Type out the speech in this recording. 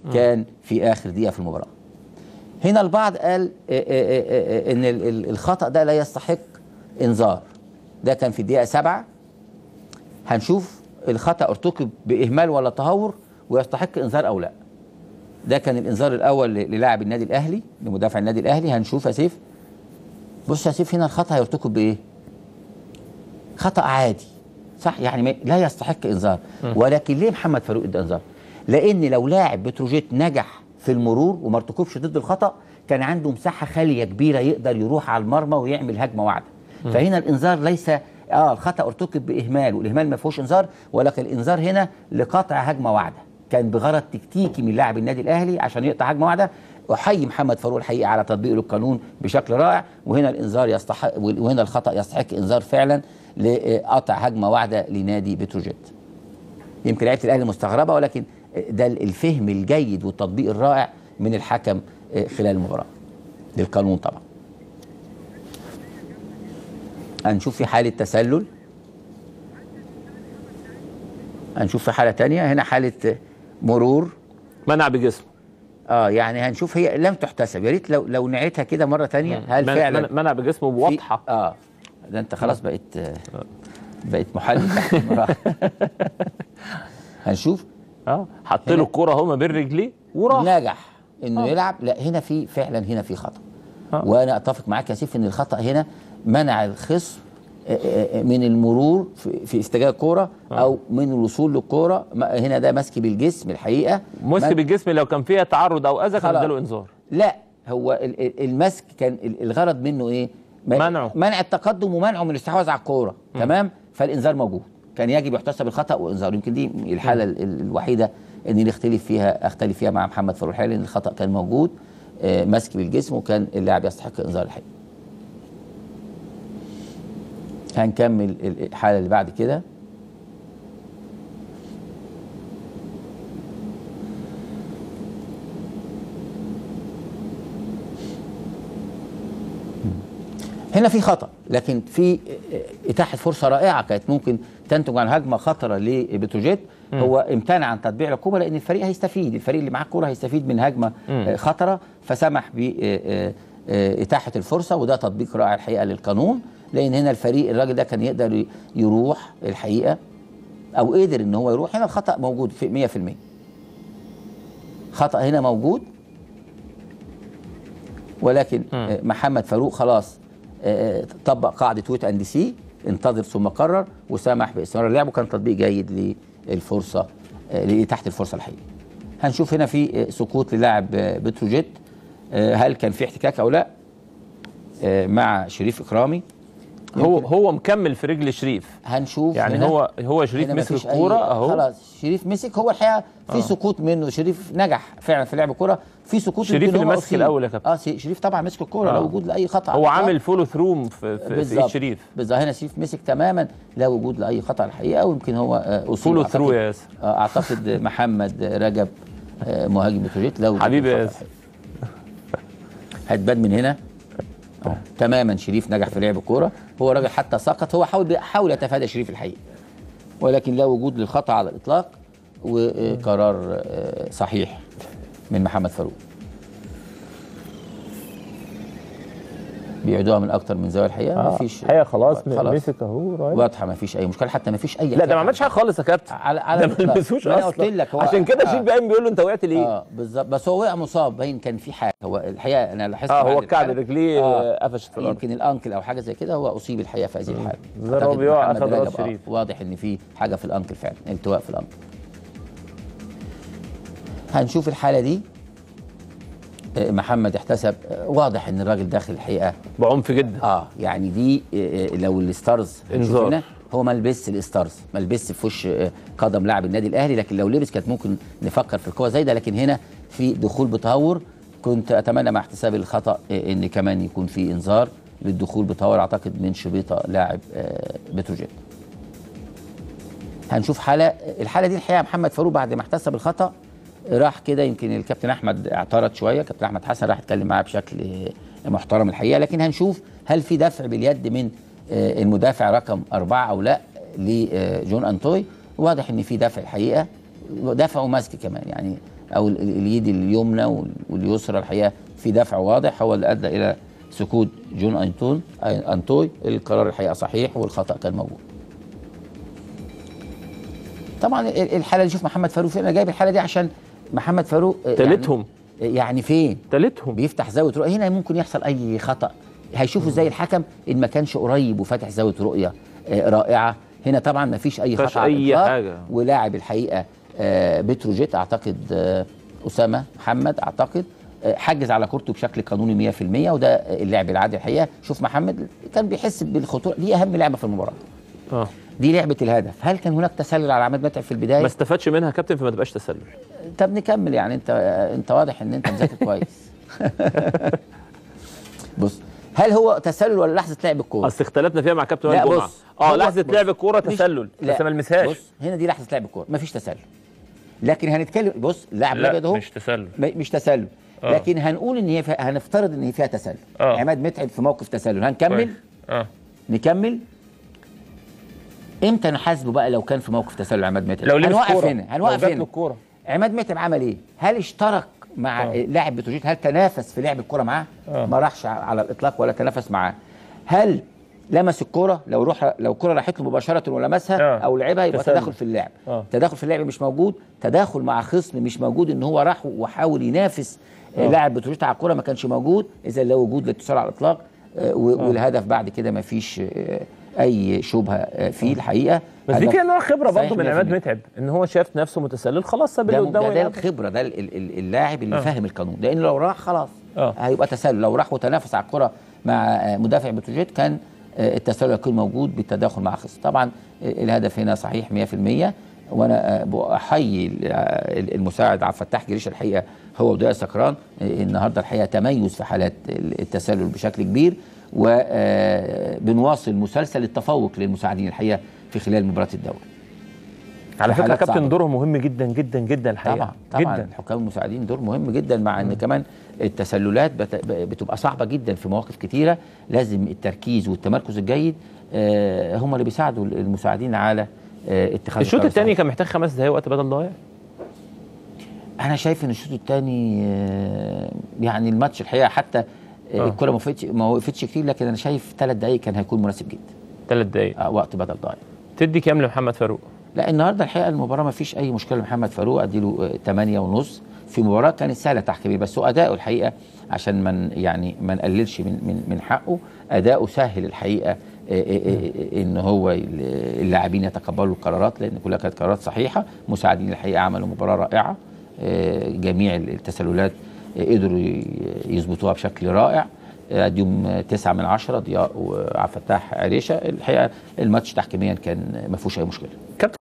كان في اخر دقيقه في المباراه هنا البعض قال آه، آه، آه، آه، ان ال- ال- الخطا ده لا يستحق انذار ده كان في الدقيقه سبعة هنشوف الخطا ارتكب باهمال ولا تهور ويستحق انذار او لا ده كان الانذار الاول ل- للاعب النادي الاهلي لمدافع النادي الاهلي هنشوف يا سيف بص يا سيف هنا الخطا هيرتكب بايه خطا عادي صح يعني ما- لا يستحق انذار ولكن ليه محمد فاروق ادى انذار لان لو لاعب بتروجيت نجح في المرور وما ارتكبش ضد الخطا كان عنده مساحه خاليه كبيره يقدر يروح على المرمى ويعمل هجمه واحده فهنا الانذار ليس اه الخطا ارتكب باهمال والاهمال ما فيهوش انذار ولكن الانذار هنا لقطع هجمه واحده كان بغرض تكتيكي من لاعب النادي الاهلي عشان يقطع هجمه واحده احيي محمد فاروق الحقيقه على تطبيقه للقانون بشكل رائع وهنا الانذار يستحق وهنا الخطا يستحق انذار فعلا لقطع هجمه واحده لنادي بتروجيت يمكن لعيبه الاهلي مستغربه ولكن ده الفهم الجيد والتطبيق الرائع من الحكم خلال المباراه للقانون طبعا هنشوف في حاله تسلل هنشوف في حاله تانية هنا حاله مرور منع بجسمه اه يعني هنشوف هي لم تحتسب يا ريت لو لو نعيدها كده مره تانية هل من- فعلا من- منع بجسمه في- واضحه اه ده انت خلاص بقيت آه، بقيت محلل تحت المراحل. هنشوف اه حط هنا- له الكوره اهو ما بين رجليه وراح نجح انه آه. يلعب لا هنا في فعلا هنا في خطا آه. وانا اتفق معاك يا سيف ان الخطا هنا منع الخصم آه، آه، آه، من المرور في, في استجابه الكوره او من الوصول للكوره ما- هنا ده مسك بالجسم الحقيقه مسك من- بالجسم لو كان فيها تعرض او اذى كان خلاص. اداله انذار لا هو ال- ال- المسك كان ال- الغرض منه ايه؟ م- منعه. منع التقدم ومنعه من الاستحواذ على الكوره تمام؟ فالانذار موجود كان يجب يحتسب الخطا وانذار يمكن دي الحاله ال- ال- الوحيده اللي نختلف فيها اختلف فيها مع محمد فاروق الحقيقه لان الخطا كان موجود آه، مسك بالجسم وكان اللاعب يستحق انذار الحقيقه. هنكمل ال- الحاله اللي بعد كده هنا في خطا لكن في اتاحه فرصه رائعه كانت ممكن تنتج عن هجمه خطره لبتروجيت هو امتنع عن تطبيع العقوبه لان الفريق هيستفيد الفريق اللي معاه الكوره هيستفيد من هجمه آه، خطره فسمح باتاحه الفرصه وده تطبيق رائع الحقيقه للقانون لان هنا الفريق الراجل ده كان يقدر ي- يروح الحقيقه او قدر ان هو يروح هنا الخطا موجود في 100% خطا هنا موجود ولكن آه، محمد فاروق خلاص آه، طبق قاعده ويت اند سي انتظر ثم قرر وسمح باستمرار اللعب وكان تطبيق جيد للفرصه آه، لاتاحه الفرصه الحقيقيه. هنشوف هنا في آه، سقوط للاعب آه، بتروجيت آه، هل كان في احتكاك او لا آه، مع شريف اكرامي هو هو مكمل في رجل شريف هنشوف يعني هنا هو هو شريف هنا مسك مفيش أي- الكوره اهو خلاص شريف مسك هو الحقيقه في سقوط منه شريف نجح فعلا في لعب الكوره في سقوط شريف يمكن اللي هو ماسك أصيب. الأول يا كابتن. اه سي- شريف طبعا مسك الكوره آه. لا وجود لاي خطا هو آه. عامل فولو ثرو في في, في بالظبط ايد شريف بالظبط هنا شريف مسك تماما لا وجود لاي خطا الحقيقه ويمكن هو آه، اصيب فولو أعتقد- ثرو يا ياسر آه، اعتقد محمد رجب آه، مهاجم بتروجيت لا وجود حبيبي يا للخطأ. هتبان من هنا أهو. تماما شريف نجح في لعب الكوره هو راجل حتى سقط هو حاول حاول يتفادى شريف الحقيقه ولكن لا وجود للخطا على الاطلاق وقرار آه، صحيح من محمد فاروق بيعيدوها من اكتر من زاويه الحقيقه آه، مفيش الحقيقه خلاص خلاص مسك اهو رايح. واضحه مفيش اي مشكله حتى مفيش اي لا ده ما عملش حاجه خالص يا كابتن على على ده ما الإطلاق. لمسوش ما انا اصلا قلت لك هو عشان كده آه. شريف باين بيقول له انت وقعت ليه اه بالظبط بس هو وقع مصاب باين كان في حاجه هو الحقيقه انا لاحظت اه هو بعد الكعب الحالة- رجليه آه. قفشت في الارض يمكن الانكل او حاجه زي كده هو اصيب الحقيقه في هذه الحاله زي ما هو أعتقد بيقع محمد أخد راس رجب، آه، شريف. واضح ان في حاجه في الانكل فعلا التواء في الانكل هنشوف الحاله دي آه، محمد احتسب آه، واضح ان الراجل داخل الحقيقه بعنف جدا اه يعني دي آه، آه، لو الستارز هنشوف إنذار. هنا هو ما لبس الستارز ما لبس في وش آه، قدم لاعب النادي الاهلي لكن لو لبس كانت ممكن نفكر في القوه زي ده لكن هنا في دخول بتهور كنت اتمنى مع احتساب الخطا آه، ان كمان يكون في انذار للدخول بتهور اعتقد من شبيطه لاعب آه، بتروجيت هنشوف حاله الحاله دي الحقيقه محمد فاروق بعد ما احتسب الخطا راح كده يمكن الكابتن احمد اعترض شويه كابتن احمد حسن راح يتكلم معاه بشكل آه، محترم الحقيقه لكن هنشوف هل في دفع باليد من آه، المدافع رقم أربعة أو لا لجون أنتوي واضح إن في دفع الحقيقة دفع ومسك كمان يعني او ال- ال- اليد اليمنى وال- واليسرى الحقيقه في دفع واضح هو اللي ادى الى سكوت جون انتون أي- انتوي القرار الحقيقه صحيح والخطا كان موجود طبعا ال- الحاله دي شوف محمد فاروق فين انا جايب الحاله دي عشان محمد فاروق آه، يعني- تالتهم. يعني فين تالتهم بيفتح زاويه رؤيه هنا ممكن يحصل اي خطا هيشوفوا ازاي الحكم ان ما كانش قريب وفاتح زاويه رؤيه آه، رائعه هنا طبعا ما فيش اي مفيهاش خطا على أي الإطلاق. حاجة. ولاعب الحقيقه آه، بتروجيت اعتقد آه، اسامه محمد اعتقد آه، حجز على كورته بشكل قانوني 100% وده آه، اللعب العادي الحقيقه شوف محمد كان بيحس بالخطوره دي اهم لعبه في المباراه اه دي لعبه الهدف هل كان هناك تسلل على عماد متعب في البدايه ما استفادش منها كابتن فما تبقاش تسلل طب نكمل يعني انت انت واضح ان انت مذاكر كويس بص هل هو تسلل ولا لحظه لعب الكوره اصل اختلفنا فيها مع كابتن لا، وائل جمعه بص، اه هو- لحظه بص، لعب الكوره مش- تسلل لا، بس ما لمسهاش بص هنا دي لحظه لعب الكوره مفيش تسلل لكن هنتكلم بص اللاعب الابيض اهو تسلل م- مش تسلل آه. لكن هنقول ان هي فيها هنفترض ان هي فيها تسلل آه. عماد متعب في موقف تسلل هنكمل اه نكمل امتى نحاسبه بقى لو كان في موقف تسلل عماد متعب لو لمس هنوقف كورة. هنا لو هنوقف جات له هنا الكورة. عماد متعب عمل ايه هل اشترك مع آه. لاعب بتروجيت هل تنافس في لعب الكره معاه آه. ما راحش على الاطلاق ولا تنافس معاه هل لمس الكرة لو روح لو الكرة راحت له مباشرة ولمسها آه. أو لعبها يبقى تسلل. تداخل في اللعب آه. تداخل في اللعب مش موجود تداخل مع خصم مش موجود إن هو راح وحاول ينافس آه. آه. لاعب بتروجيت على الكرة ما كانش موجود إذا لا وجود لاتصال على الإطلاق آه، و- والهدف بعد كده ما فيش آه، أي شبهة آه، فيه الحقيقة بس دي هدف كده نوع خبره صحيح برضه من عماد 100%. متعب ان هو شاف نفسه متسلل خلاص ساب اللي ده, قدامه ده, ده يلعب. الخبره ده ال- ال- ال- اللاعب اللي آه. فاهم القانون لان لو راح خلاص آه. هيبقى تسلل لو راح وتنافس على الكره مع آه، مدافع بتروجيت كان آه، التسلل يكون موجود بالتداخل مع خصم طبعا آه، الهدف هنا صحيح 100% وانا آه، بحيي ال- آه، المساعد عبد الفتاح جريش الحقيقه هو وضياء سكران آه، النهارده الحقيقه تميز في حالات ال- التسلل بشكل كبير وبنواصل مسلسل التفوق للمساعدين الحقيقه في خلال مباراه الدوري على فكره حالات كابتن صعبة. دورهم مهم جدا جدا جدا الحقيقه طبعا طبعا جدا الحكام المساعدين دور مهم جدا مع ان كمان التسللات بت- بتبقى صعبه جدا في مواقف كتيره لازم التركيز والتمركز الجيد آه، هم اللي بيساعدوا المساعدين على آه، اتخاذ الشوط القرار الثاني الصحيح. كان محتاج خمس دقايق وقت بدل ضايع انا شايف ان الشوط الثاني يعني الماتش الحقيقه حتى آه، آه. الكره ما وقفتش ما وقفتش كتير لكن انا شايف ثلاث دقائق كان هيكون مناسب جدا ثلاث دقايق آه، وقت بدل ضايع تدي كام لمحمد فاروق لا النهارده الحقيقه المباراه ما فيش اي مشكله لمحمد فاروق اديله 8 ونص في مباراه كانت سهله تحكيميا بس هو اداؤه الحقيقه عشان من يعني ما نقللش من من من حقه اداؤه سهل الحقيقه آه، آه، آه، ان هو ال- اللاعبين يتقبلوا القرارات لان كلها كانت قرارات صحيحه مساعدين الحقيقه عملوا مباراه رائعه آه، جميع التسللات آه، قدروا ي- يظبطوها بشكل رائع آه، اديهم تسعة من عشرة ضياء وعبد الفتاح عريشه الحقيقه الماتش تحكيميا كان ما فيهوش اي مشكله كابتن